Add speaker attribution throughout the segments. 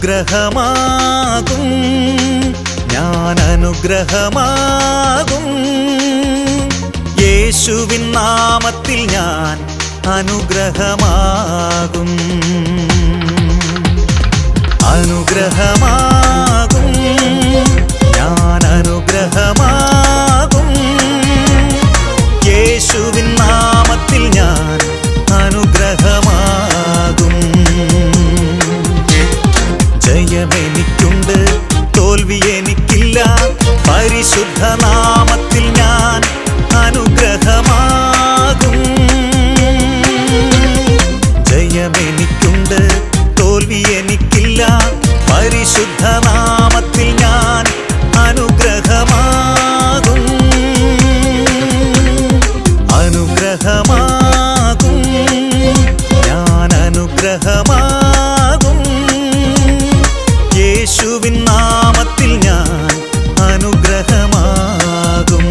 Speaker 1: അനുഗ്രഹമാകും ഞാൻ അനുഗ്രഹമാകും യേശുവിൻ നാമത്തിൽ ഞാൻ അനുഗ്രഹമാകും അനുഗ്രഹമാകും ഞാൻ അനുഗ്രഹമാകും യേശുവിൻ നാമത്തിൽ ഞാൻ അനുഗ്രഹമാകും ജയമെനിക്കുണ്ട് തോൽവി എനിക്കില്ല പരിശുദ്ധ നാമത്തിൽ ഞാൻ അനുഗ്രഹമാകും ജയമെനിക്കുണ്ട് തോൽവി എനിക്കില്ല പരിശുദ്ധ നാമത്തിൽ ഞാൻ അനുഗ്രഹമാകും അനുഗ്രഹമാകും ഞാൻ അനുഗ്രഹമാകും യേശുവിൻ നാമത്തിൽ ഞാൻ അനുഗ്രഹമാകും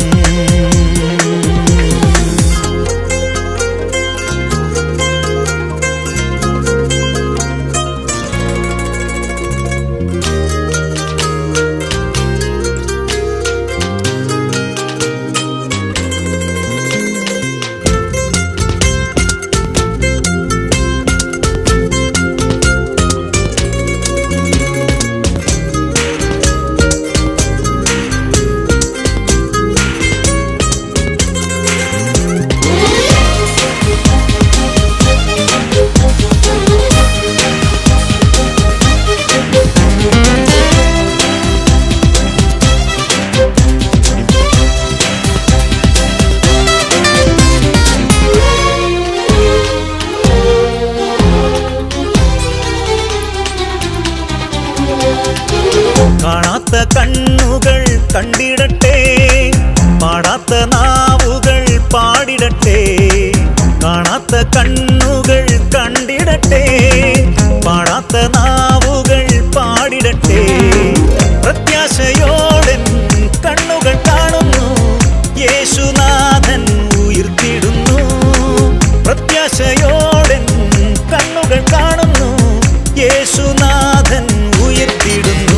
Speaker 1: കാണാത്ത കണ്ണുകൾ കണ്ടിടട്ടെ പാടാത്ത നാവുകൾ പാടിടട്ടെ കാണാത്ത കണ്ണുകൾ കണ്ടിടട്ടെ പാടാത്ത നാവുകൾ പാടിടട്ടെ പ്രത്യാശയോടൻ കണ്ണുകൾ കാണുന്നു യേശുനാഥൻ ഉയർത്തിടുന്നു പ്രത്യാശയോടൻ കണ്ണുകൾ കാണുന്നു യേശുനാഥൻ ഉയർത്തിടുന്നു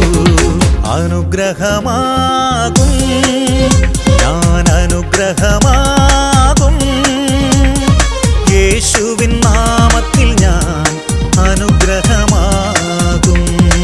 Speaker 1: അനുഗ്രഹമാകും ഞാൻ അനുഗ്രഹമാകും യേശുവിൻ നാമത്തിൽ ഞാൻ അനുഗ്രഹമാകും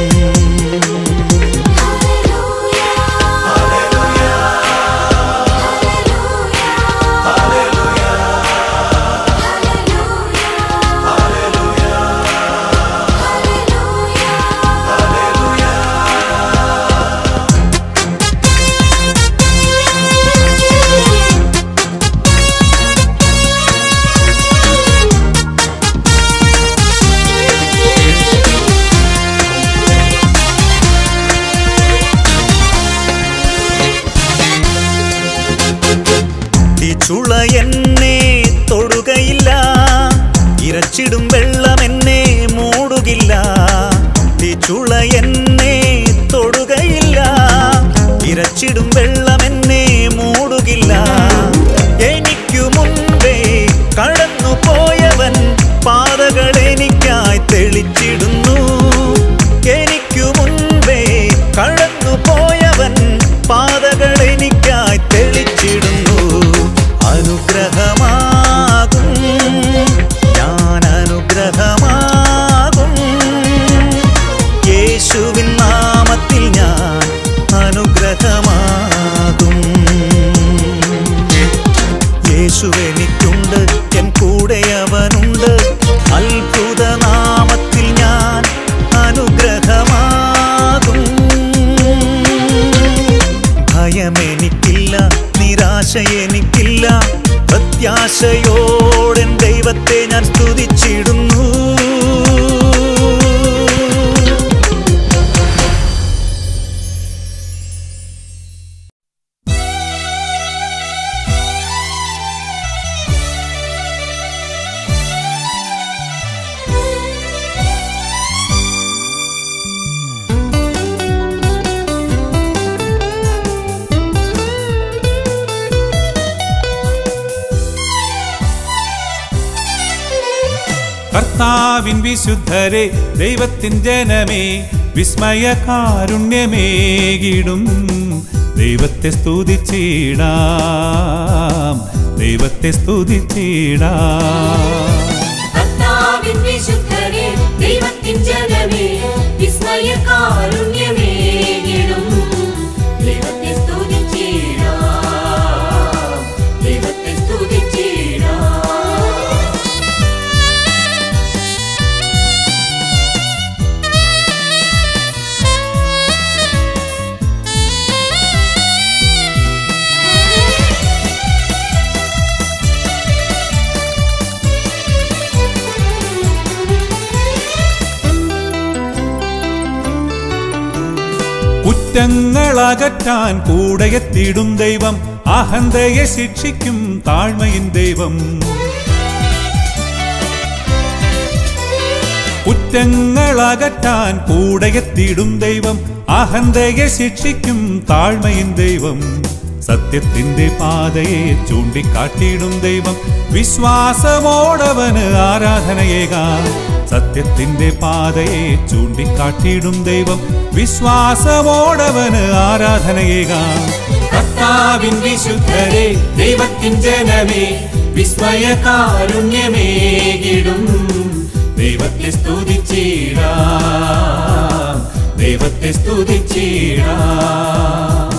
Speaker 1: ചുള എന്നെ തൊടുകയില്ല ഇരച്ചിടും വെള്ളം എന്നെ മൂടുകില്ല ചുള എന്നെ തൊടുകയില്ല ഇരച്ചിടും വെള്ളം എന്നെ മൂടുകില്ല എനിക്കു മുൻപേ കടന്നു പോയവൻ പാതകൾ എനിക്കായി തെളിച്ചിടുന്നു എനിക്കു മുൻപേ കടന്നു പോയവൻ പാതകൾ എനിക്കായി തെളിച്ചിടുന്നു അനുഗ്രഹമാകും ഞാൻ അനുഗ്രഹമാകും യേശുവിൻ നാമത്തിൽ ഞാൻ അനുഗ്രഹമാകും യേശുവെനിക്കുണ്ട് എൻ കൂടെ അവനുണ്ട് അത്ഭുത നാമത്തിൽ ഞാൻ അനുഗ്രഹമാകും ഭയമെനിക്കില്ല നിരാശ എനിക്കില്ല പ്രത്യാശയോടെൻ ദൈവത്തെ ഞാൻ സ്തുതിച്ചിടുന്നു
Speaker 2: കർത്താവിൻ വിശുദ്ധരെ ദൈവത്തിൻ ജനമേ വിസ്മയ കാരുണ്യമേകിടും ദൈവത്തെ സ്തുതിച്ചിടാം ദൈവത്തെ സ്തുതിച്ചിടാം
Speaker 3: കർത്താവിൻ വിശുദ്ധരെ ദൈവത്തിൻ ജനമേ വിസ്മയ കാരുണ്യമേകിടും ദൈവത്തെ സ്തുതിച്ചിടാം ദൈവത്തെ സ്തുതിച്ചിടാം
Speaker 2: കുറ്റങ്ങളകറ്റാൻ കൂടെയെത്തിടും ദൈവം അഹന്തയെ ശിക്ഷിക്കും താഴ്മയിൻ ദൈവം കുറ്റങ്ങളകറ്റാൻ കൂടെയെത്തിടും ദൈവം അഹന്തയെ ശിക്ഷിക്കും താഴ്മയിൻ ദൈവം സത്യത്തിന്റെ പാതയെ ചൂണ്ടിക്കാട്ടിയിടും ദൈവം വിശ്വാസമോടവന് ആരാധനയേകാം സത്യത്തിന്റെ പാതയെ ചൂണ്ടിക്കാട്ടിയിടും ദൈവം വിശ്വാസമോടവന് ആരാധനയേകാം കർത്താവിൻ വിശുദ്ധരെ ദൈവത്തിൻ ജനമേ വിസ്മയ കാരുണ്യമേകിടും ദൈവത്തെ സ്തുതിച്ചിടാം ദൈവത്തെ സ്തുതിച്ചിടാം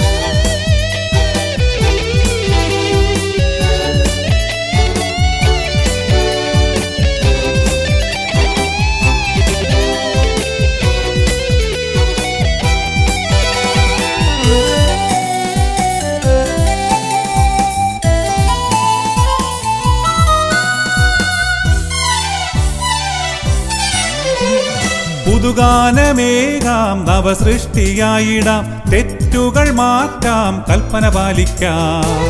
Speaker 2: പുതുഗാനമേകാം നവസൃഷ്ടിയായിടാം തെറ്റുകൾ മാറ്റാം കൽപ്പന പാലിക്കാം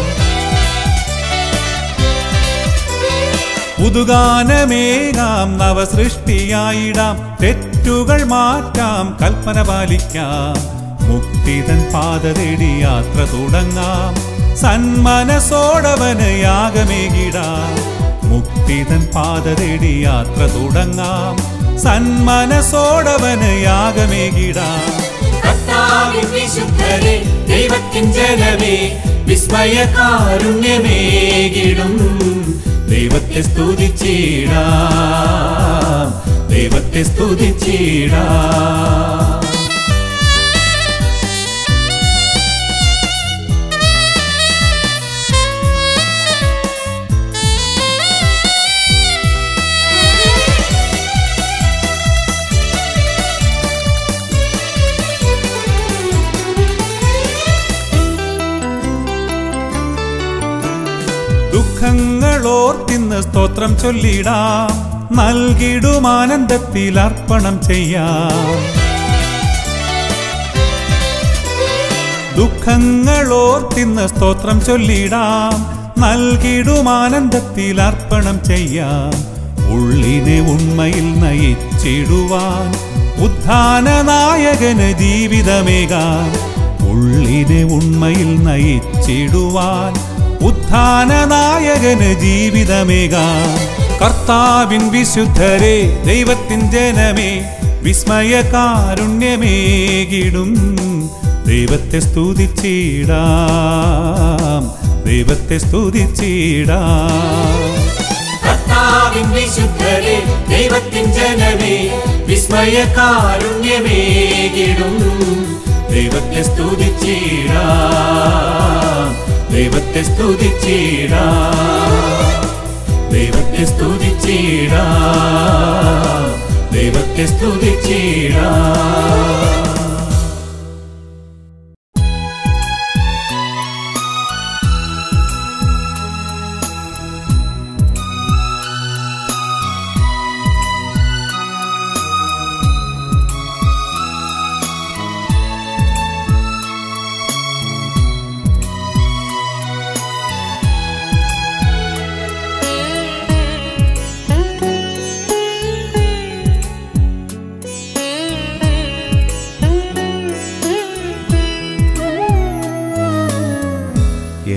Speaker 2: പുതുഗാനമേകാം നവസൃഷ്ടിയായിടാം തെറ്റുകൾ മാറ്റാം കൽപ്പന പാലിക്കാം മുക്തിതൻ പാത തേടി യാത്ര തുടങ്ങാം സന്മനസോടവന് യാഗമേകിടാം മുക്തിതൻ പാത തേടി യാത്ര തുടങ്ങാം സന്മനസോടവന് യാഗമേകിടാം
Speaker 3: കർത്താവിൻ വിശുദ്ധരെ ദൈവത്തിൻ ജനമേ വിസ്മയ കാരുണ്യമേകിടും
Speaker 2: ദൈവത്തെ സ്തുതിച്ചിടാം ദൈവത്തെ സ്തുതിച്ചിടാം ദുഃഖങ്ങളോർത്തിന്ന് സ്തോത്രം ചൊല്ലിടാം നൽകിടും ആനന്ദത്തിൽ അർപ്പണം ചെയ്യാം ദുഃഖങ്ങളോർത്തിന്ന് സ്തോത്രം ചൊല്ലിടാം നൽകിടും ആനന്ദത്തിൽ അർപ്പണം ചെയ്യാം ഉള്ളിനെ ഉണ്മയിൽ നയിച്ചിടുവാൻ ഉദ്ധാന നായകന് ജീവിതമേകാം ഉള്ളിനെ ഉണ്മയിൽ നയിച്ചിടുവാൻ ഉത്ഥാന നായകന് ജീവിതമേകാം കർത്താവിൻ വിശുദ്ധരെ ദൈവത്തിൻ ജനമേ വിസ്മയ കാരുണ്യമേകിടും ദൈവത്തെ സ്തുതിച്ചിടാം ദൈവത്തെ സ്തുതിച്ചിടാം
Speaker 3: കർത്താവിൻ വിശുദ്ധരെ ദൈവത്തിൻ ജനമേ വിസ്മയ കാരുണ്യമേകിടും
Speaker 2: ദൈവത്തെ സ്തുതിച്ചിടാം ദൈവത്തെ സ്തുതിച്ചിടാം ദൈവത്തെ സ്തുതിച്ചിടാം ദൈവത്തെ സ്തുതിച്ചിടാം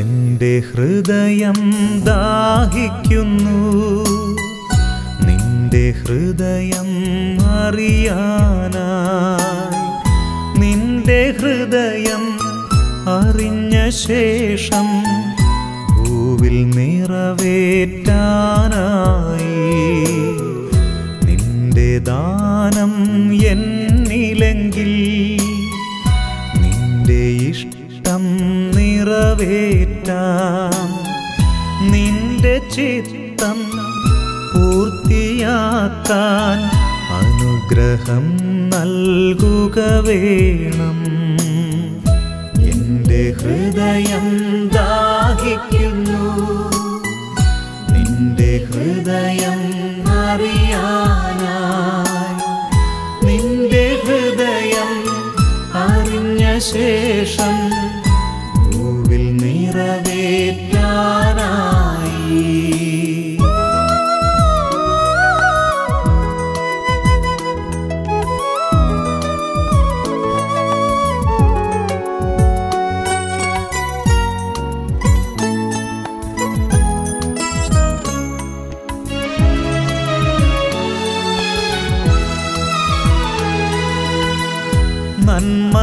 Speaker 1: ഹൃദയം ദാഹിക്കുന്നു നിന്റെ നിന്റെ ഹൃദയം അറിയാനായി നിന്റെ ഹൃദയം അറിഞ്ഞ ശേഷം ഭൂവിൽ നിറവേറ്റാനായി നിന്റെ ദാനം എന്നിലെങ്കിൽ നിന്റെ ഇഷ്ടം നിറവേറ്റാം നിന്റെ ചിത്തം പൂർത്തിയാക്കാൻ അനുഗ്രഹം നൽകുക വേണം എന്റെ ഹൃദയം ദാഹിക്കുന്നു നിന്റെ ഹൃദയം അറിയാനായി നിന്റെ ഹൃദയം അറിഞ്ഞ ശേഷം ഭൂവിൽ നിറവേറ്റാനായി നന്മ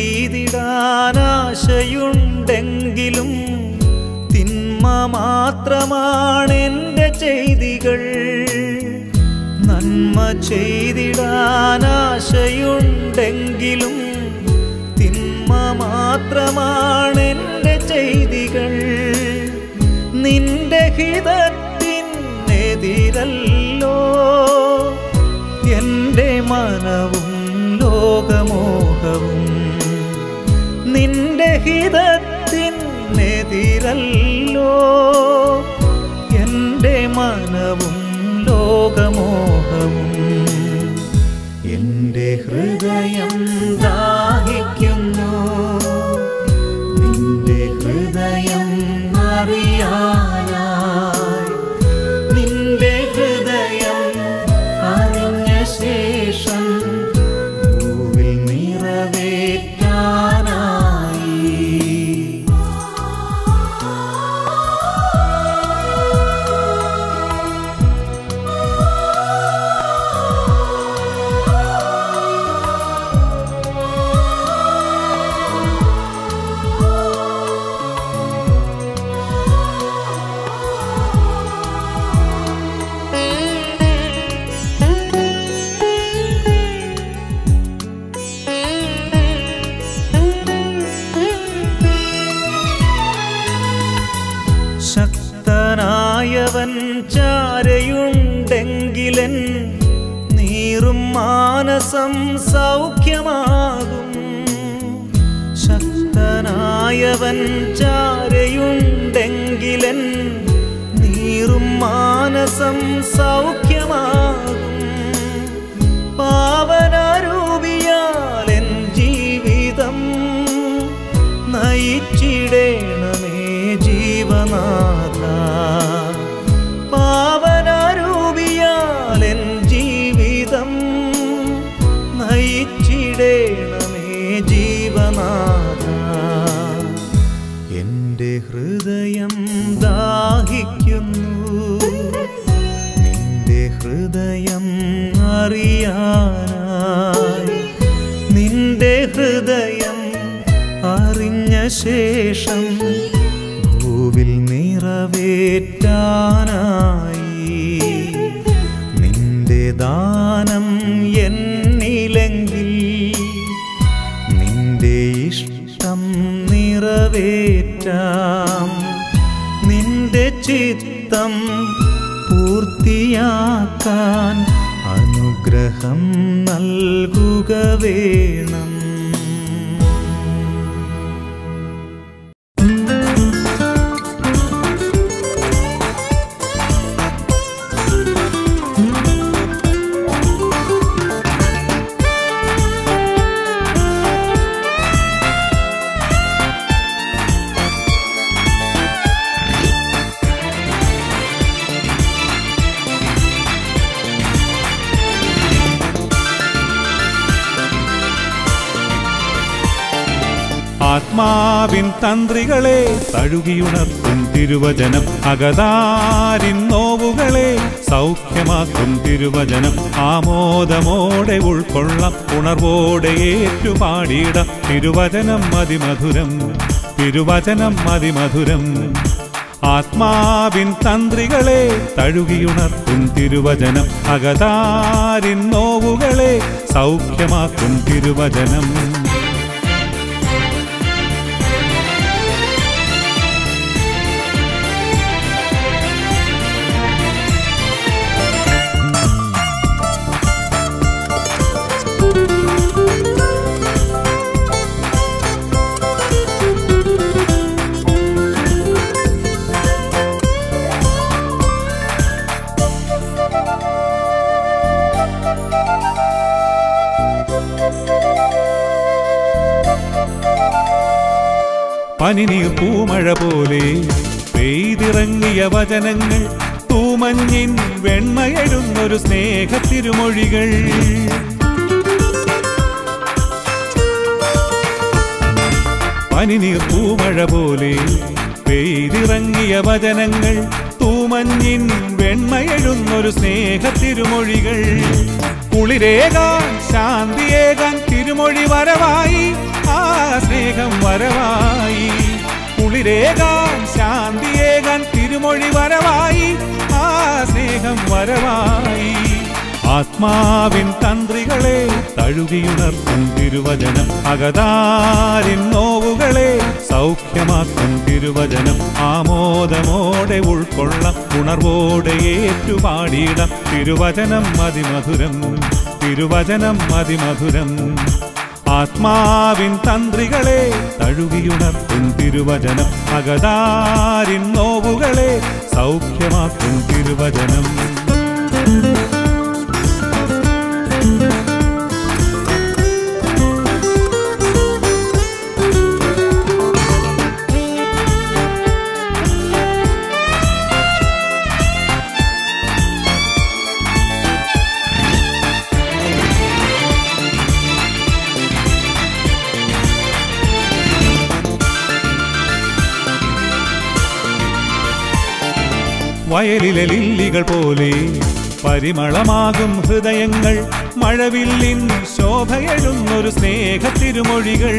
Speaker 1: ചെയ്തിടാനാശയുണ്ടെങ്കിലും തിന്മ മാത്രമാണെൻ്റെ ചെയ്തികൾ നന്മ ചെയ്തിടാനാശയുണ്ടെങ്കിലും തിന്മ മാത്രമാണെൻ്റെ ചെയ്തികൾ നിന്റെ ഹിതത്തിനെതിരല്ലോ എൻ്റെ മനവും ലോകമോഹവും നിന്റെ ഹിതത്തിനെതിരല്ലോ എൻ്റെ മനവും ലോകമോഹവും എൻ്റെ ഹൃദയം ദാഹിക്കുന്നു നിന്റെ ഹൃദയം അറിയാനായി നിന്റെ ഹൃദയം അറിഞ്ഞ ശേഷം ഭൂവിൽ നിറവേറ്റാനായി ശക്തനായവൻ ചാരയുണ്ടെങ്കിലൻ നീറും മാനസം സൗഖ്യമാകും ശക്തനായവൻ ചാരയുണ്ടെങ്കിലൻ നീറും മാനസം സൗഖ്യമാകും പാവനാരൂപിയാൽ എൻ ജീവിതം നയിച്ചിടേണമേ ജീവനാഥ പാവനാരൂപിയാൽ എൻ ജീവിതം നയിച്ചിടേണമേ ജീവനാഥ എൻ്റെ ഹൃദയം ദാഹിക്കുന്നു നിന്റെ ഹൃദയം അറിയാനായി നിന്റെ ഹൃദയം അറിഞ്ഞ ശേഷം ഭൂവിൽ നിറവേറ്റാനായി നിന്റെ ദാനം എന്നിലെങ്കിൽ നിന്റെ ഇഷ്ടം നിറവേറ്റാം നിന്റെ ചിത്തം പൂർത്തിയാക്കാൻ അനുഗ്രഹം നൽകുക വേണം
Speaker 4: ആത്മാവിൻ തന്ത്രികളെ തഴുകിയുണർത്തും തിരുവചനം അകതാരിൻ നോവുകളെ
Speaker 1: നോവുകളെ സൗഖ്യമാക്കും തിരുവചനം ആമോദമോടെ ഉൾക്കൊള്ളാം ഉണർവോടെ ഏറ്റുപാടിയിടാം തിരുവചനം അതിമധുരം തിരുവചനം അതിമധുരം ആത്മാവിൻ തന്ത്രികളെ തഴുകിയുണർത്തും തിരുവചനം അകതാരിൻ നോവുകളെ സൗഖ്യമാക്കും തിരുവചനം പനിനീർ പൂമഴ പോലെ പെയ്തിറങ്ങിയ വചനങ്ങൾ തൂമഞ്ഞിൻ വെണ്മയെഴുന്നൊരു സ്നേഹത്തിരുമൊഴികൾ പനിനീർ പൂമഴ പോലെ പെയ്തിറങ്ങിയ വചനങ്ങൾ തൂമഞ്ഞിൻ വെണ്മയെഴുന്നൊരു സ്നേഹത്തിരുമൊഴികൾ കുളിരേകാൻ ശാന്തിയേകാൻ തിരുമൊഴി വരവായി ആ സ്നേഹം വരവായി കുളിരേകാൻ ശാന്തിയേകാൻ തിരുമൊഴി വരവായി ആ സ്നേഹം വരവായി ആത്മാവിൻ തന്ത്രികളെ തഴുകിയുണർത്തും തിരുവചനം അകതാരിൻ നോവുകളെ സൗഖ്യമാക്കും തിരുവചനം ആമോദമോടെ ഉൾക്കൊള്ളാം ഉണർവോടെ ഏറ്റുപാടിയിടാം തിരുവചനം അതിമധുരം തിരുവചനം അതിമധുരം ആത്മാവിൻ തന്ത്രികളെ തഴുകിയുണർത്തും തിരുവചനം അകതാരിൻ നോവുകളെ സൗഖ്യമാക്കും തിരുവചനം വയലിലെ ലില്ലികൾ പോലെ പരിമളമാകും ഹൃദയങ്ങൾ മഴവില്ലിൻ ശോഭയെഴുന്നൊരു സ്നേഹത്തിരുമൊഴികൾ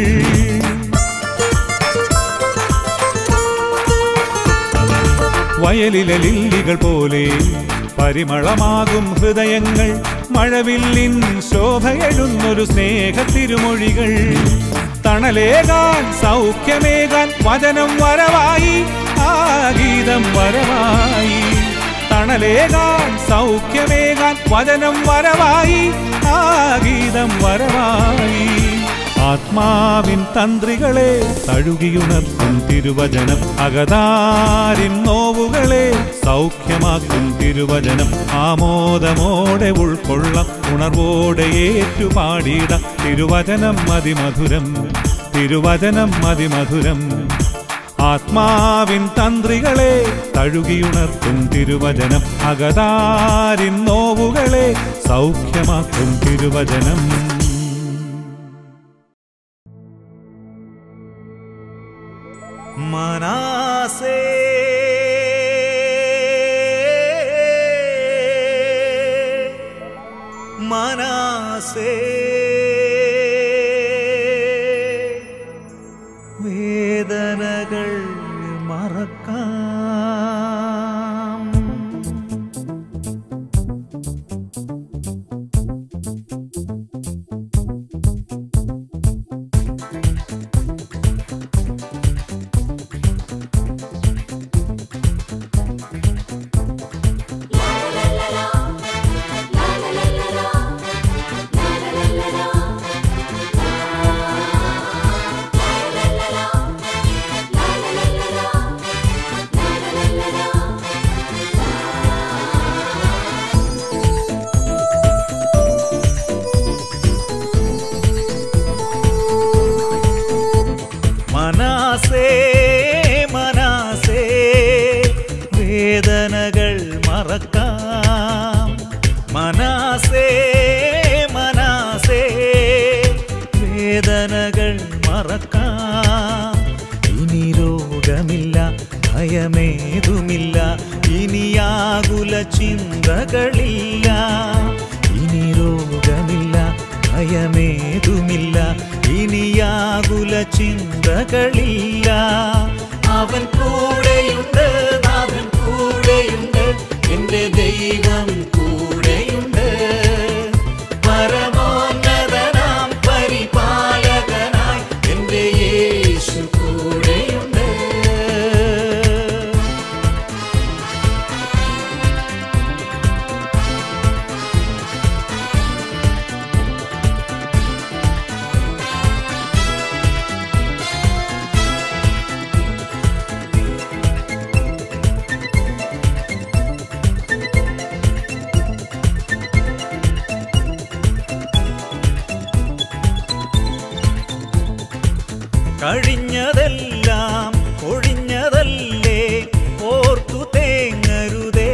Speaker 1: വയലിലെ ലില്ലികൾ പോലെ പരിമളമാകും ഹൃദയങ്ങൾ മഴവില്ലിൻ ശോഭയെഴുന്നൊരു സ്നേഹത്തിരുമൊഴികൾ തണലേകാൻ സൗഖ്യമേകാൻ വചനം വരവായി ആ ഗീതം വരവായി തണലേകാൻ സൗഖ്യമേകാൻ വചനം വരവായി ആ ഗീതം വരവായി ആത്മാവിൻ തന്ത്രികളെ തഴുകിയുണർത്തും തിരുവചനം അകതാരിൻ നോവുകളെ സൗഖ്യമാക്കും തിരുവചനം ആമോദമോടെ ഉൾക്കൊള്ളാം ഉണർവോടെ ഏറ്റുപാടിയിടാം തിരുവചനം അതിമധുരം തിരുവചനം അതിമധുരം ആത്മാവിൻ തന്ത്രികളെ തഴുകിയുണർത്തും തിരുവചനം അകതാരിൻ നോവുകളെ സൗഖ്യമാക്കും തിരുവചനം
Speaker 4: മനാസേ മനാസേ വേദനകൾ മറക്കാം മനാസേ മനാസേ വേദനകൾ മറക്കാം മനാസേ മനാസേ വേദനകൾ മറക്കാം ഇനി രോഗമില്ല ഭയമേതുമില്ല ഇനിയാകുല ചിന്തകളില്ല ഇനി രോഗമില്ല ഭയമേതുമില്ല ഇനിയാകുല ചിന്തകളില്ല അവൻ കൂടെയുണ്ട് നാഥൻ കൂടെയുണ്ട് എന്റെ ദൈവം കൂടെയുണ്ട് പരമോന്നതനാം പരിപാലകനായി എന്റെ യേശു കൂടെയുണ്ട് കഴിഞ്ഞതെല്ലാം ഒഴിഞ്ഞതല്ലേ ഓർത്തു തേങ്ങരുതേ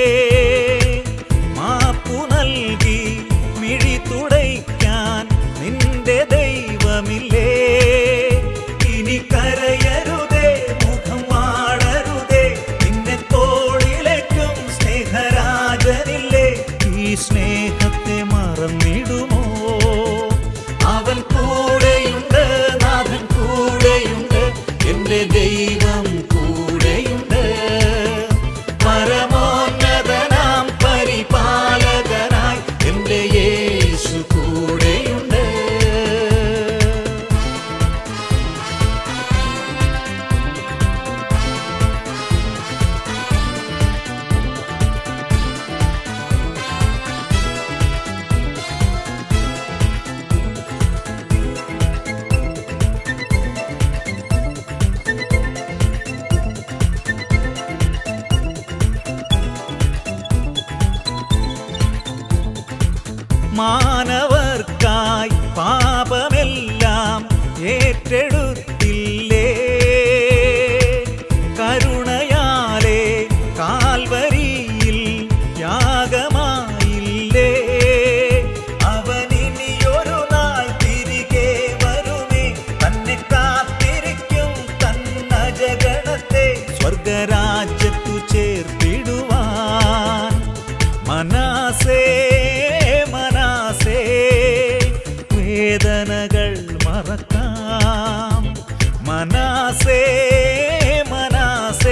Speaker 4: മാപ്പു നൽകി മിഴി തുടയ്ക്കാൻ നിന്റെ ദൈവമില്ലേ ഇനി കരയരുതേ മുഖം വാടരുതേ നിന്നെ തോളിലേക്കും സ്നേഹരാജനില്ലേ ഈ സ്നേഹത്തെ മറന്നിടുമോ അവൻ കൂടെയുണ്ട് നാഥൻ കൂടെയുണ്ട് എന്റെ ദൈവം കൂടെയുണ്ട് പരമോന്നതനാം പരിപാലകനായി എന്റെ യേശു കൂടെയുണ്ട് മാനവർക്കായി പാപമെല്ലാം ഏറ്റെടുത്തില്ലേ കരുണയാലെ കാൽവരിയിൽ യാഗമായില്ലേ അവനിനിയൊരു നാൾ തിരികെ വരുമേ തന്നെ കാത്തിരിക്കും തന്നജഗണത്തെ സ്വർഗരാജ്യത്തു ചേർത്തിടുവാൻ മനാസേ മനാസേ വേദനകൾ മറക്കാം മനാസേ മനാസേ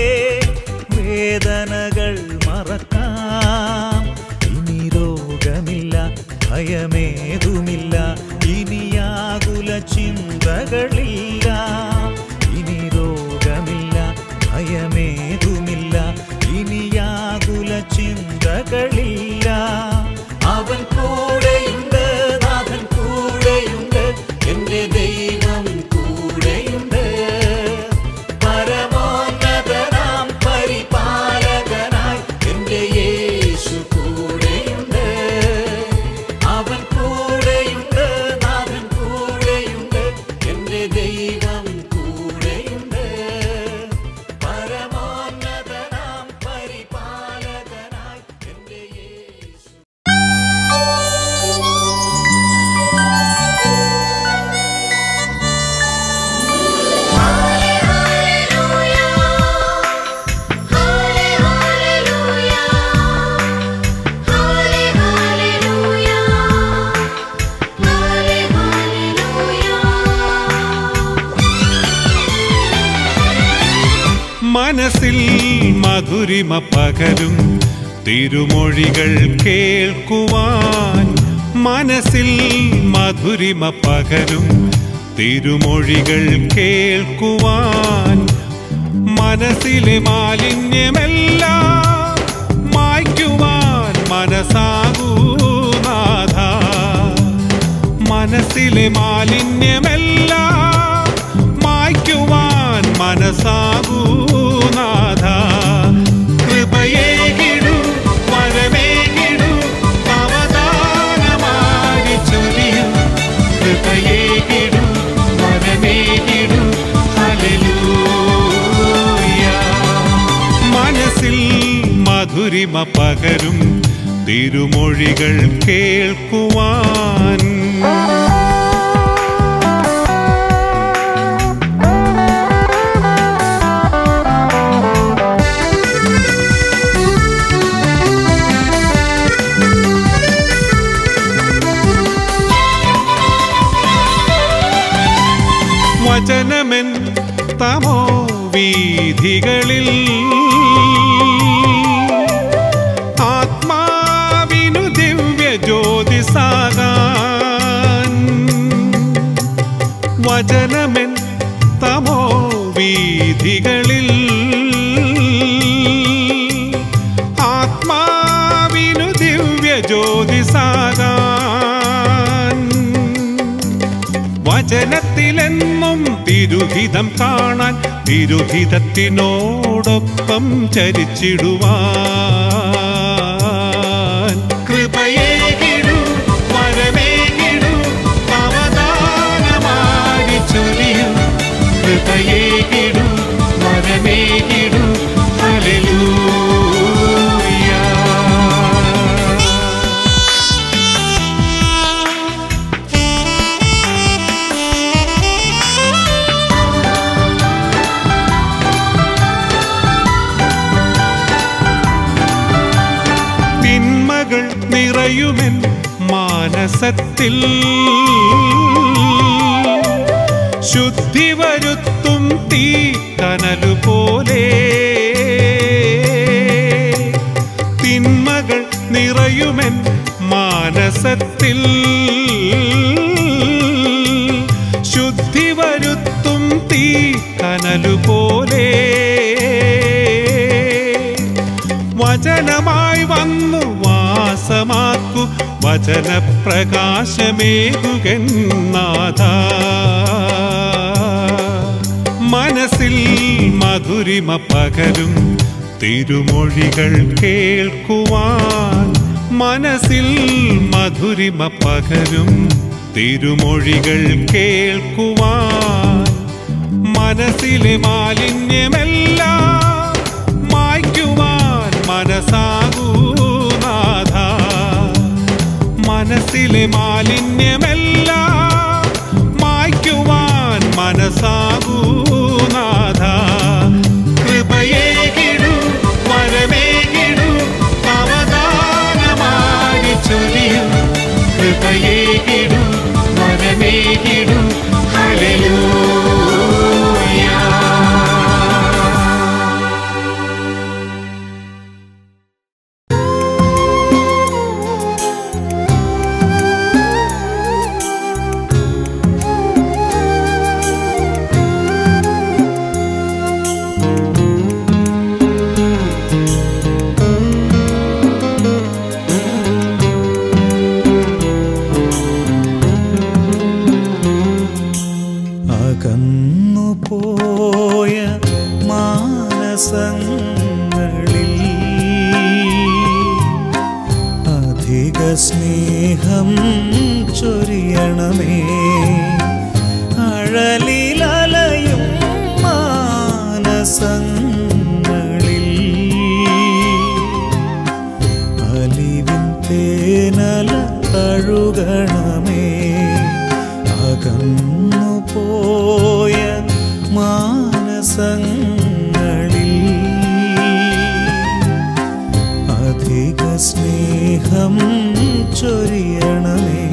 Speaker 4: വേദനകൾ മറക്കാം ഇനി രോഗമില്ല ഭയമേതുമില്ല ഇനിയാകുല ചിന്തകളില്ല ഇനി രോഗമില്ല ഭയമേതുമില്ല ഇനിയാകുല ചിന്തകളില്ല അവൻ കൂടെയുണ്ട് നാഥൻ കൂടെയുണ്ട് എന്റെ ദൈവം കൂടെയുണ്ട് പരമോന്നതനാം പരിപാലകനായി എന്റെ യേശു കൂടെയുണ്ട് അവൻ കൂടെയുണ്ട് നാഥൻ കൂടെയുണ്ട് എന്റെ ദൈവം കൂടെയുണ്ട് പരമോന്നതനാം പരിപാലകനായി എന്റെ യേശു
Speaker 1: മനസ്സിൽ മധുരിമ പകരും തിരുമൊഴികൾ കേൾക്കുവാൻ മനസ്സിൽ മധുരിമ പകരും തിരുമൊഴികൾ കേൾക്കുവാൻ മനസ്സിലെ മാലിന്യമെല്ലാം മായ്ക്കുവാൻ മനസ്സാകൂ നാഥ മനസ്സിലെ മാലിന്യമെല്ലാം മായ്ക്കുവാൻ മനസ്സാകൂ നാഥ കൃപയേകിടു വരമേകിടു അവദാനമായി ചൊരിയു കൃപയേകിടു വരമേകിടു ഹല്ലേലൂയ മനസ്സിൽ മധുരിമ പകരും തിരുമൊഴികൾ കേൾക്കുവാൻ
Speaker 5: ആ
Speaker 1: തമോ വീഥികളിൽ ആത്മാവിനു ദിവ്യ ജ്യോതിസാകാൻ വചനമെൻ തമോ വീഥികളിൽ ആത്മാവിനു ദിവ്യ ജ്യോതിസാകാൻ വചനത്തിലെന്നും തിരുഹിതം കാണാൻ തിരുഹിതത്തിനോടൊപ്പം ചരിച്ചിടുവാൻ കൃപയേകിടു വരമേകിടു അവദാനമാരി ചൊരിയും കൃപയേകിടു വരമേകിടു ഹല്ലേലൂയ തിന്മകൾ നിറയുമെൻ മാനസത്തിൽ ശുദ്ധി വരുത്തും തീ കനലുപോലെ തിന്മകൾ നിറയുമെൻ മാനസത്തിൽ ശുദ്ധി വരുത്തും തീ കനലുപോലെ വചനമായി വന്നു വാസമാക്കു വചനപ്രകാശമേകുകന്നാഥ മനസ്സിൽ മധുരിമ പകരും തിരുമൊഴികൾ കേൾക്കുവാൻ മനസ്സിൽ മധുരിമ പകരും തിരുമൊഴികൾ കേൾക്കുവാൻ മനസ്സിലെ മാലിന്യമെല്ലാം മായ്ക്കുവാൻ മനസ്സാകൂനാഥ മനസ്സിലെ മാലിന്യമെല്ലാം മായ്ക്കുവാൻ മനസ്സാകൂനാഥ കൃപയേകിടു വരമേകിടു അവദാനമാരി ചൊരിയും കൃപയേകിടു വരമേകിടു ഹല്ലേലൂയ
Speaker 4: അകന്നു പോയ മാനസങ്ങളിൽ അധിക സ്നേഹം ചൊരിയണമേ അഴലിലലയും മാനസങ്ങളിൽ അലിവിൻ തേനല തഴുകണമേ അകന്നു പോയ മാനസങ്ങളിൽ അധിക സ്നേഹം ചൊരിയണമേ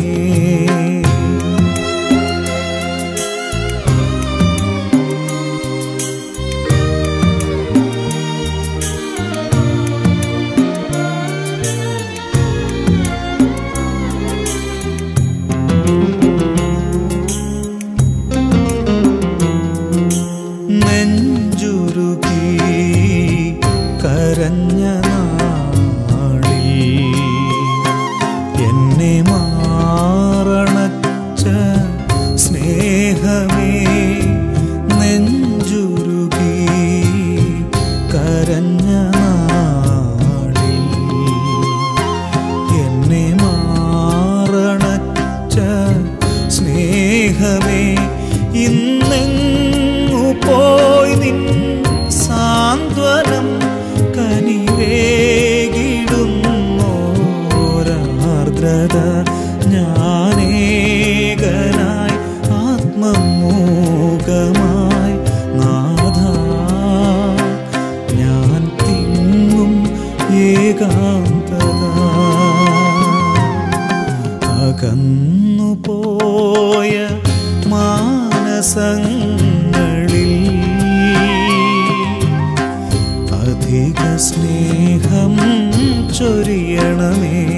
Speaker 4: അധിക സ്നേഹം ചൊരിയണമേ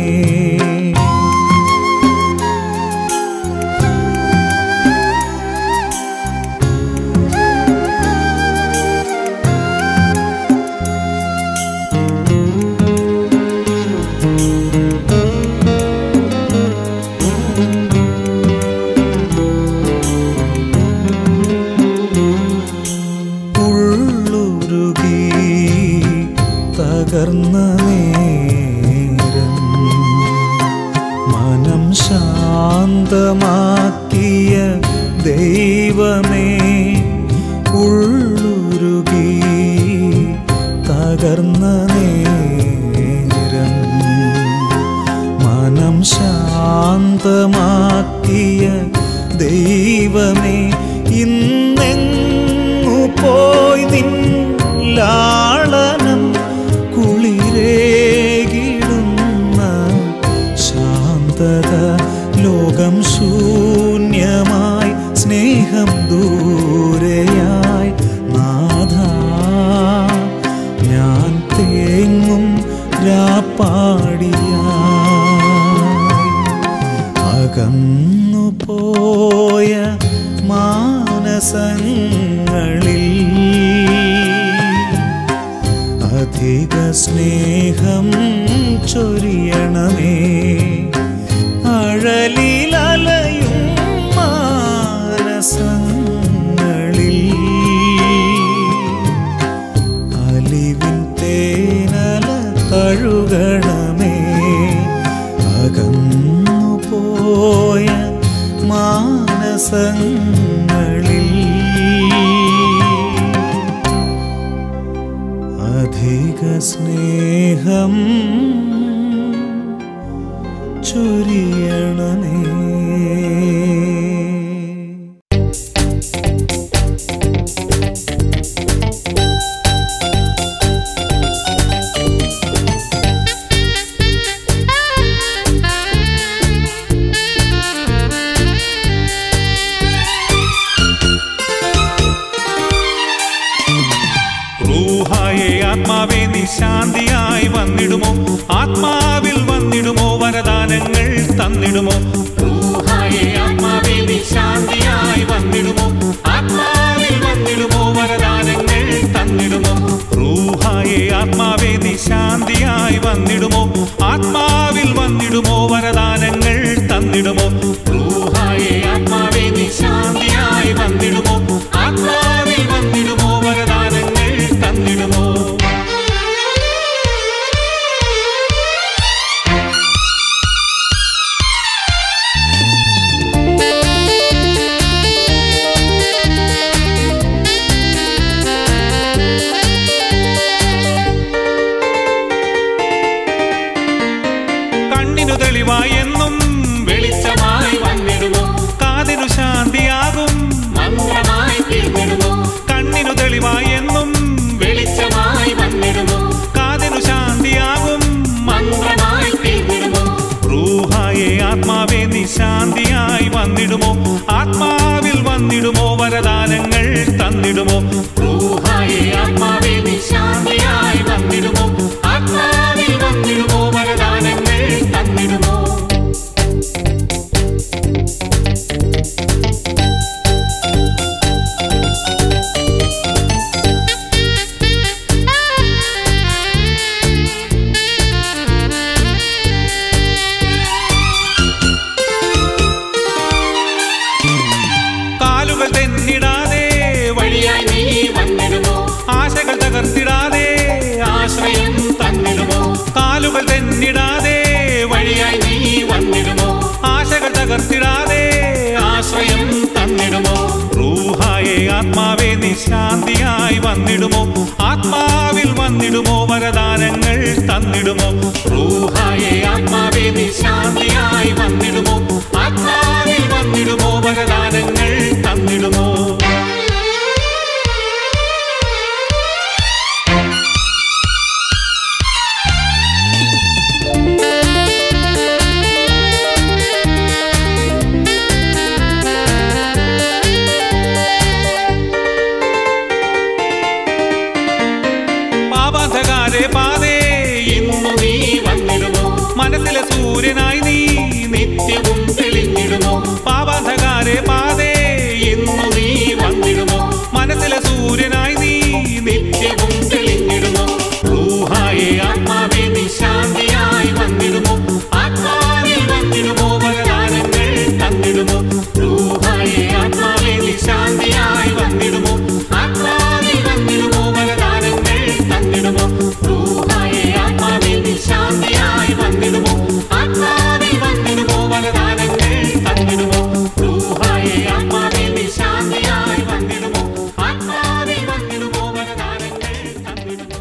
Speaker 4: ഉള്ളുരുകി തകർന്ന നേരം മനം ശാന്തമാക്കിയ ദൈവമേ ഉള്ളുരുകി തകർന്ന നേരം മനം ശാന്തമാക്കിയ ദൈവമേ ഇന്നെങ്ങു പോയി നിൻ ലാളനം കുളിരേകിടുന്ന ശാന്തത ലോകം ശൂന്യമായി സ്നേഹം ദൂരെയായി നാഥ ഞാൻ തേങ്ങും രാപ്പാടിയായി അകന്നു പോയ മാനസങ്ങളിൽ അധിക സ്നേഹം ചൊരിയണമേ അഴലിലലയും മാനസങ്ങളിൽ അലിവിൻ തേനല തഴുകണമേ അകന്നു പോയ മാനസങ്ങളിൽ അധിക സ്നേഹം ചൊരിയണമേ
Speaker 1: റൂഹായെ ആത്മാവേ നീ ശാന്തിയായി വന്നിടുമോ ആത്മാവിൽ വന്നിടുമോ വരദാനങ്ങൾ തന്നിടുമോ റൂഹായെ ആത്മാവേ നീ ശാന്തിയായി വന്നിടുമോ ആത്മാവിൽ വന്നിടുമോ വരദാനങ്ങൾ തന്നിടുമോ റൂഹായെ ആത്മാവേ നീ ശാന്തിയായി വന്നിടുമോ ആത്മാവിൽ വന്നിടുമോ വരദാനങ്ങൾ തന്നിടുമോ റൂഹായെ ആത്മാവേ നീ ശാന്തിയായി വന്നിടുമോ ആത്മാവിൽ വന്നിടുമോ വരദാനങ്ങൾ തന്നിടുമോ കണ്ണിനു തെളിവായി എന്നും വെളിച്ചമായി വന്നിടുമോ കാതിനു ശാന്തിയാകും
Speaker 3: മന്ത്രമായി തീർന്നിടുമോ
Speaker 1: കണ്ണിനു തെളിവായി എന്നും
Speaker 3: വെളിച്ചമായി വന്നിടുമോ
Speaker 1: കാതിനു ശാന്തിയാകും
Speaker 3: മന്ത്രമായി തീർന്നിടുമോ
Speaker 1: റൂഹായെ ആത്മാവേ നീ ശാന്തിയായി വന്നിടുമോ ആത്മാവിൽ വന്നിടുമോ വരദാനങ്ങൾ തന്നിടുമോ
Speaker 3: റൂഹായെ ആത്മാവേ നീ ശാന്തിയായി വന്നിടുമോ ആത്മാവിൽ വന്നിടുമോ വരദാനങ്ങൾ തന്നിടുമോ
Speaker 1: കാലുകൾ തെന്നിടാതെ വഴി
Speaker 3: വഴിയായി നീ വന്നിടുമോ
Speaker 1: ആശകൾ തകർത്തിടാതെ
Speaker 3: ആശ്രയം തന്നിടുമോ
Speaker 1: കാലുകൾ തെന്നിടാതെ വഴി
Speaker 3: വഴിയായി നീ വന്നിടുമോ
Speaker 1: ആശകൾ തകർത്തിടാതെ
Speaker 3: ആശ്രയം തന്നിടുമോ
Speaker 1: റൂഹായെ ആത്മാവേ നീ ശാന്തിയായി വന്നിടുമോ ആത്മാവിൽ വന്നിടുമോ വരദാനങ്ങൾ തന്നിടുമോ
Speaker 3: റൂഹായെ ആത്മാവേ നീ ശാന്തിയായി വന്നിടുമോ
Speaker 1: ആത്മാവിൽ വന്നിടുമോ വരദാനങ്ങൾ തന്നിടുമോ പാപാന്ധകാര പാപന്ധകാരെ പാതേ
Speaker 3: ഇന്നു നീ വന്നിടുമോ
Speaker 1: മനസ്സിലെ സൂര്യനായി നീ
Speaker 3: നിത്യവും തെളിഞ്ഞിടുമോ
Speaker 1: പാപന്ധകാരെ പാതേ
Speaker 3: ഇന്നു നീ വന്നിടുമോ
Speaker 1: മനസ്സിലെ സൂര്യനായി നീ
Speaker 3: നിത്യവും തെളിഞ്ഞിടുമോ റൂഹായെ ആത്മാവേ നീ ശാന്തിയായി വന്നിടുമോ ആത്മാവിൽ വന്നിടുമോ വരദാനങ്ങൾ തന്നിടുമോ റൂഹായെ ആത്മാവേ നീ ശാന്തിയായി വന്നിടുമോ ആത്മാവിൽ വന്നിടുമോ വരദാനങ്ങൾ തന്നിടുമോ റൂഹായെ ആത്മാവേ നീ ശാന്തിയായി വന്നിടുമോ ആത്മാവിൽ വന്നിടുമോ വരദാനങ്ങൾ തന്നിടുമോ റൂഹായെ ആത്മാവേ നീ ശാന്തിയായി വന്നിടുമോ ആത്മാവിൽ വന്നിടുമോ വരദാനങ്ങൾ തന്നിടുമോ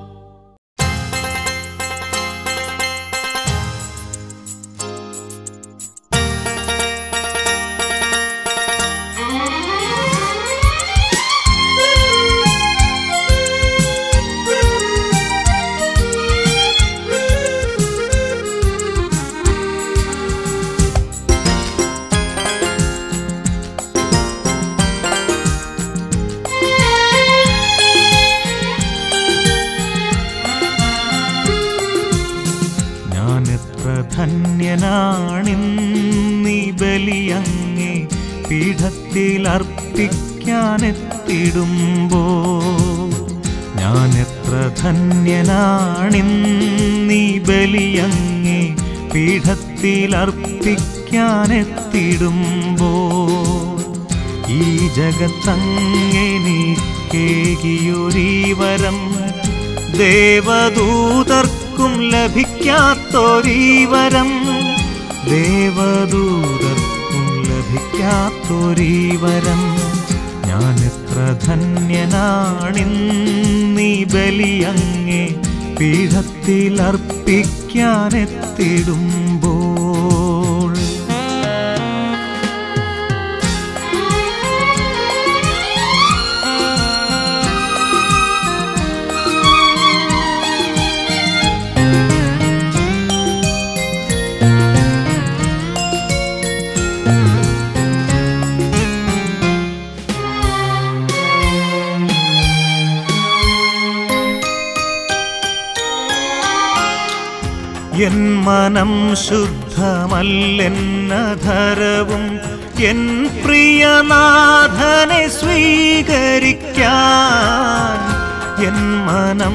Speaker 4: ഞാൻ എത്ര ധന്യനാണിന്നീ ബലിയങ്ങേ പീഠത്തിൽ അർപ്പിക്കാനെത്തിടുമ്പോ ഞാൻ എത്ര ധന്യനാണിന്നീ ബലിയങ്ങേ പീഠത്തിൽ അർപ്പിക്കാനെത്തിടുമ്പോ ഈ ജഗത്തങ്ങെനിക്കേകിയൊരീ വരം ദേവദൂതർക്കും ലഭിക്കാത്തൊരീ വരം ദേവദൂതർക്കും ലഭിക്കാത്തൊരീ വരം ഞാൻ എത്ര ധന്യനാണിന്നീ ബലിയങ്ങേ പീഠത്തിൽ അർപ്പിക്കാനെത്തിടുമ്പോൾ എൻ മനം ശുദ്ധമല്ലെന്നധരവും എൻ പ്രിയനാഥനെ സ്വീകരിക്കാൻ എൻ മനം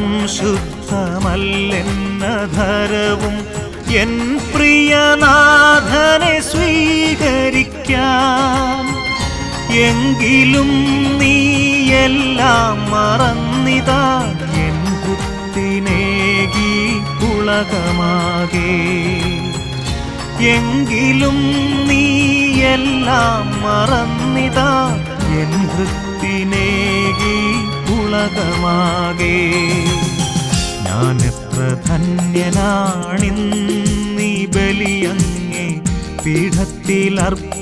Speaker 4: ശുദ്ധമല്ലെന്നധരവും എൻ പ്രിയനാഥനെ സ്വീകരിക്കാൻ എങ്കിലും നീ എല്ലാം മറന്നിതാ എൻ കുത്തിനേകി ഉളകമാകെ എങ്കിലും നീ എല്ലാം മറന്നിതാ എൻ വൃത്തിനേകി ഉളകമാകെ ഞാൻ എത്ര ധന്യനാണിന്നീ ബലിയങ്ങേ പീഠത്തിൽ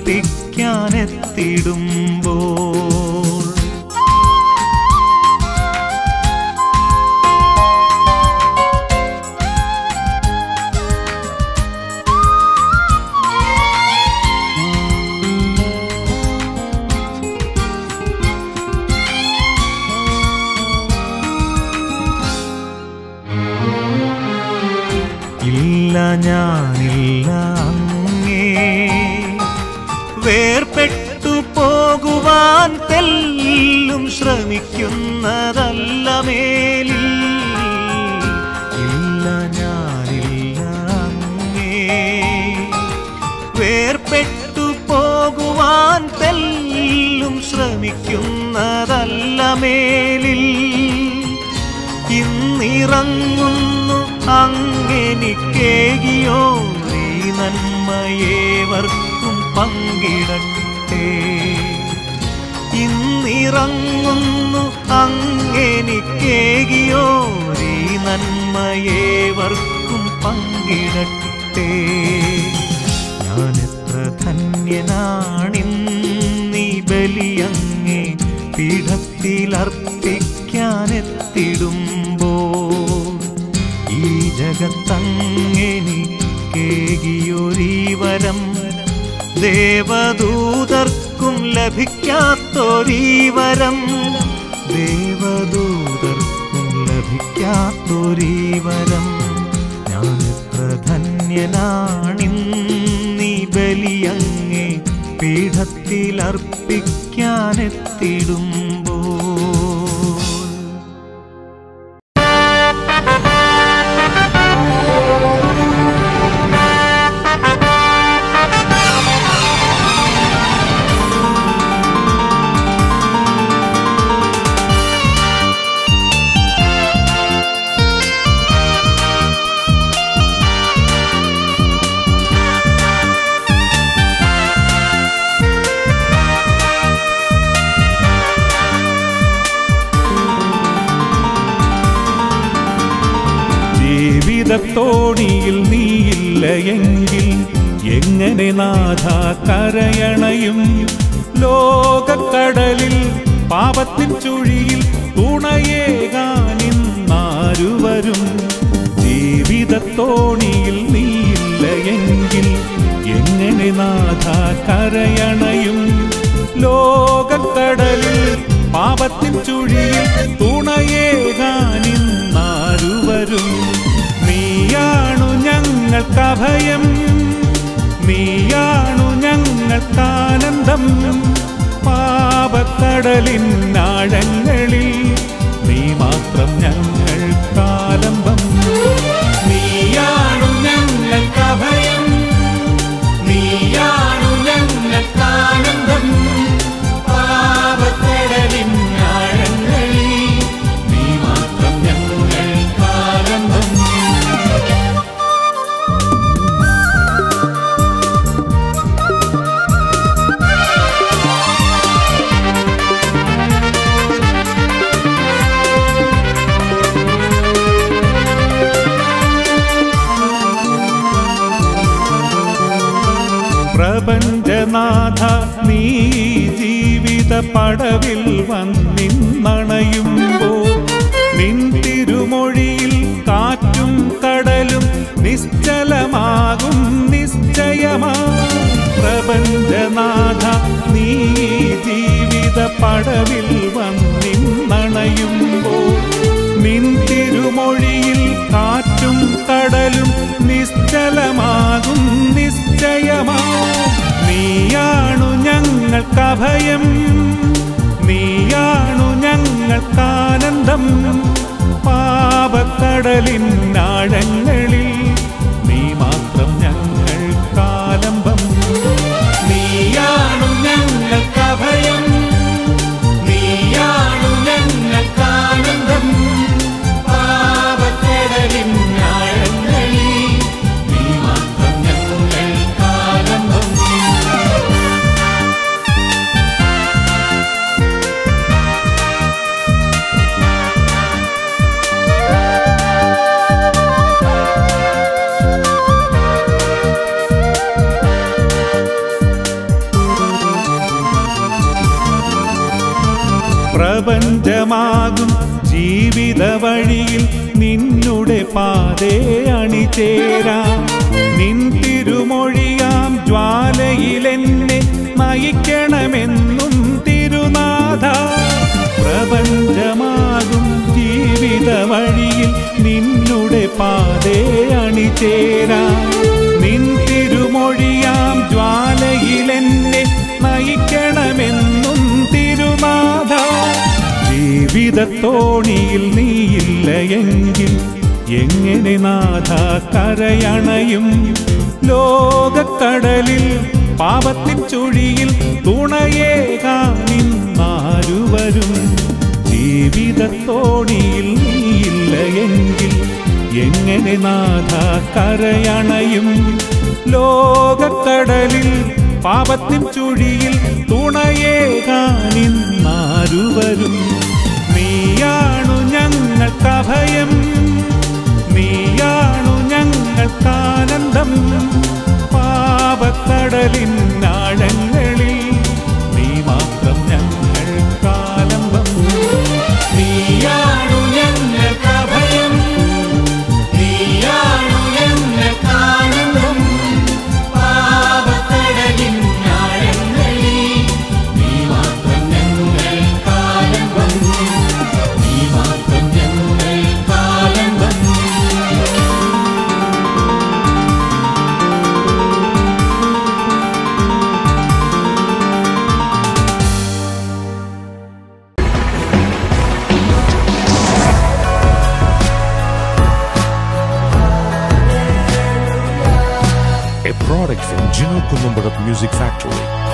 Speaker 4: അർപ്പിക്കാനെത്തിടുമ്പോൾ ഇല്ല ഞാനില്ല അങ്ങേ വേർപെട്ടു പോകുവാൻ തെല്ലും ശ്രമിക്കുന്നതല്ല മേലിൽ ഇല്ല ഞാനില്ല അങ്ങേ വേർപെട്ടു പോകുവാൻ തെല്ലും ശ്രമിക്കുന്നതല്ല മേലിൽ ഇന്നിറങ്ങുന്നു അങ്ങെനിക്കേകിയോ ഈ നന്മയേവർക്കും പങ്കിടട്ടെ ഇന്നിറങ്ങുന്നു അങ്ങെനിക്കേകിയോ ഈ നന്മയേവർക്കും പങ്കിടട്ടെ ഞാൻ എത്ര ധന്യനാണിന്നീ ബലിയങ്ങേ പീഠത്തിൽ അർപ്പിക്കാനെത്തിടുമ്പോൾ ഈ ജഗത്തങ്ങെനിക്കേകിയൊരീ വരം ദേവദൂതർക്കും ലഭിക്കാത്തൊരീ വരം ദേവദൂതർക്കും ലഭിക്കാത്തൊരീ ലഭിക്കാത്തൊരീ വരം ഞാൻ എത്ര ധന്യനാണിന്നീ ബലിയങ്ങേ പീഠത്തിൽ അർപ്പിക്കാനെത്തിടുമ്പോൾ
Speaker 1: ജീവിതത്തോണിയിൽ നീയില്ല എങ്കിൽ എങ്ങനെ നാഥ കരയണയും ലോകക്കടലിൽ പാപത്തിൻ ചുഴിയിൽ തുണയേകാനിന്നാരുവരും ജീവിതത്തോണിയിൽ നീയില്ല എങ്കിൽ എങ്ങനെ നാഥ കരയണയും ലോകക്കടലിൽ പാപത്തിൻ ചുഴിയിൽ തുണയേകാനിന്നാരുവരും നീയാണു ഞങ്ങൾക്കഭയം നീയാണു ഞങ്ങൾക്കാനന്ദം പാപക്കടലിൻ ആഴങ്ങളിൽ നീ മാത്രം ഞങ്ങൾക്കാലംബം നീയാണു ഞങ്ങൾക്കഭയം നീയാണു ഞങ്ങൾക്കാനന്ദം പാപക്കടലിൻ ആഴങ്ങളിൽ നീ മാത്രം ഞങ്ങൾക്കാലംബം പ്രപഞ്ചനാഥ നീ ജീവിത പടവിൽ വന്നിന്നണയുമ്പോൾ നിൻ തിരുമൊഴിയിൽ കാറ്റും കടലും നിശ്ചലമാകും നിശ്ചയമാ പ്രപഞ്ചനാഥ നീ ജീവിത പടവിൽ വന്നിന്നണയുമ്പോൾ നിൻ തിരുമൊഴിയിൽ കാറ്റും കടലും നിശ്ചലമാകും നിശ്ചയമാ നീയാണു ഞങ്ങൾക്കഭയം നീയാണു ഞങ്ങൾക്കാനന്ദം പാപക്കടലിൻ ആഴങ്ങളിൽ നീ മാത്രം ഞങ്ങൾക്കാലംബം നീയാണു ഞങ്ങൾക്കഭയം നീയാണു ഞങ്ങൾക്കാനന്ദം പാപക്കടലിൻ ആഴങ്ങളിൽ നീ മാത്രം ഞങ്ങൾക്കാലംബം പ്രപഞ്ചമാകും ജീവിത വഴിയിൽ നിന്നുടെ പാതേ അണിചേരാം നിൻ തിരുമൊഴിയാം ജ്വാലയിലെന്നെ നയിക്കണമെന്നും തിരുനാഥ പ്രപഞ്ചമാകും ജീവിത വഴിയിൽ നിന്നുടെ പാതേ അണിചേരാം നിൻ തിരുമൊഴിയാം ജ്വാലയിലെന്നെ നയിക്കണമെന്നും തിരുനാഥ ജീവിതത്തോണിയിൽ നീയില്ല എങ്കിൽ എങ്ങനെ നാഥ കരയണയും ലോകക്കടലിൽ പാപത്തിൻ ചുഴിയിൽ തുണയേകാനിന്നാരുവരും ജീവിതത്തോണിയിൽ നീയില്ല എങ്കിൽ എങ്ങനെ നാഥ കരയണയും ലോകക്കടലിൽ പാപത്തിൻ ചുഴിയിൽ തുണയേകാനിന്നാരുവരും നീയാണു ഞങ്ങൾക്കഭയം നീയാണു ഞങ്ങൾക്കാനന്ദം പാപക്കടലിൻ ആഴങ്ങളിൽ നീ മാത്രം ഞങ്ങൾക്കാലംബം നീയാണു ഞങ്ങൾക്കഭയം നീയാണു ഞങ്ങൾക്കാനന്ദം പാപക്കടലിൻ ആഴങ്ങളിൽ നീ മാത്രം ഞങ്ങൾക്കാലംബം നീ മാത്രം ഞങ്ങൾക്കാലംബം
Speaker 5: Gino Columbarat Music Factory.